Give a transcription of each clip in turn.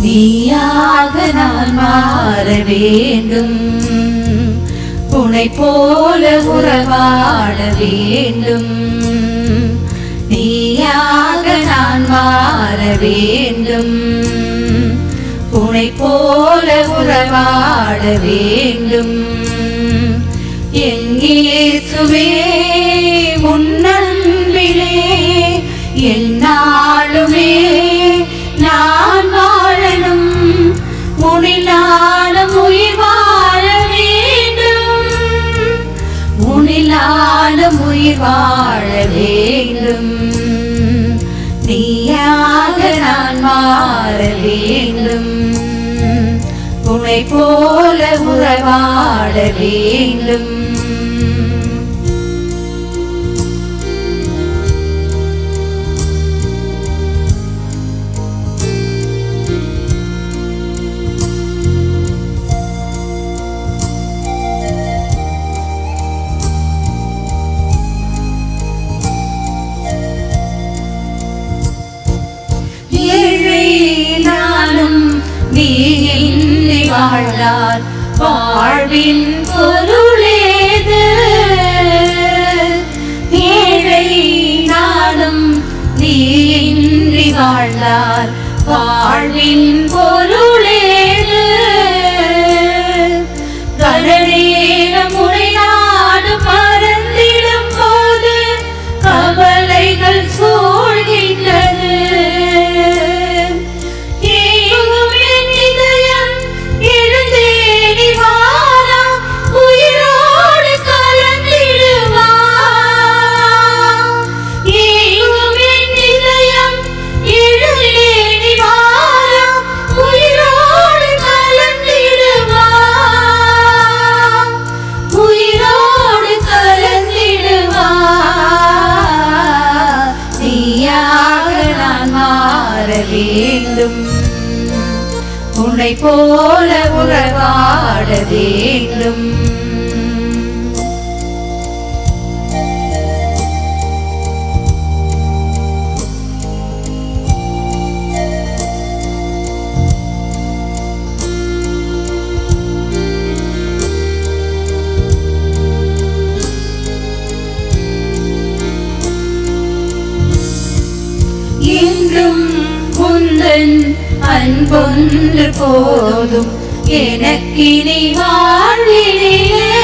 நீயாக நான் மாற வேண்டும் உனை போல உறவாட வேண்டும் நீயாக நான் மாற வேண்டும் உனை போல உறவாட வேண்டும் என் இயேசுவே முன்னன்பிலே என்னாலுமே நான் வாழணும் முனிலாலும் உயிர் வாழ வேண்டும் முனிலாலும் உயிர் வாழ வேண்டும் நீயாக நான் மாற வேண்டும் உனை போல உறவாட வேண்டும் ஏழை நானும் நீ என்னை வாழ்ந்தால் வாழ்வின் பொருளேது ஏழை நானும் நீ இன்றி வாழ்ந்தால் வாழ்வின் பொருளேது கடநேரம் உரை நாடு மறந்திடும் போது கவலைகள் சூழ்கின்றது ஏங்கும் என் இதயம் எழுந்தேடி வாரா, உயிரோடு கலந்திடுவா. ஏங்கும் என் இதயம் எழுந்தேடி வாரா, உயிரோடு கலந்திடுவா. உயிரோடு கலந்திடுவா. நீயாக நான் மாற வேண்டும் உன்னை போல உறவாட வேண்டும் என்றும் முந்தன் அன்பொன்று போதும் எனக்கினி வாழ்வினிலே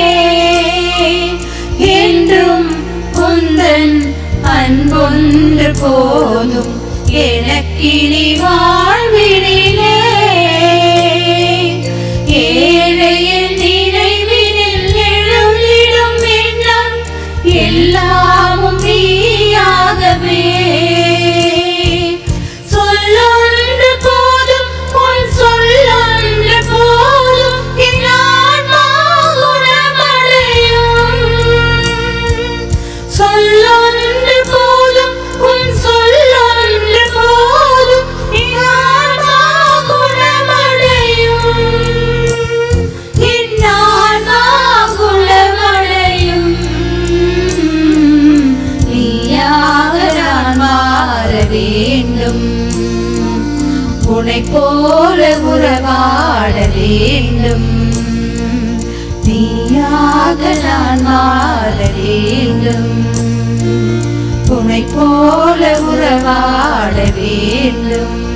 என்றும் முந்தன் அன்பொன்று போதும் எனக்கினி வாழ்வினிலே ஏழையின் நினைவினில் எழுந்திடும் எண்ணம் எல்லாமும் நீயாகவே சொல்லொன்று போதும் உன் சொல்லொன்று போதும் என் ஆன்மா குணமடையும் சொல்லொன்று போதும் உன் சொல்லொன்று போதும் என் ஆன்மா குணமடையும் என் ஆன்மா குணமடையும் நீயாக நான் மாற வேண்டும் உனை போல உறவாட வேண்டும் நீயாக நான் மாற வேண்டும் உனை போல உறவாட வேண்டும்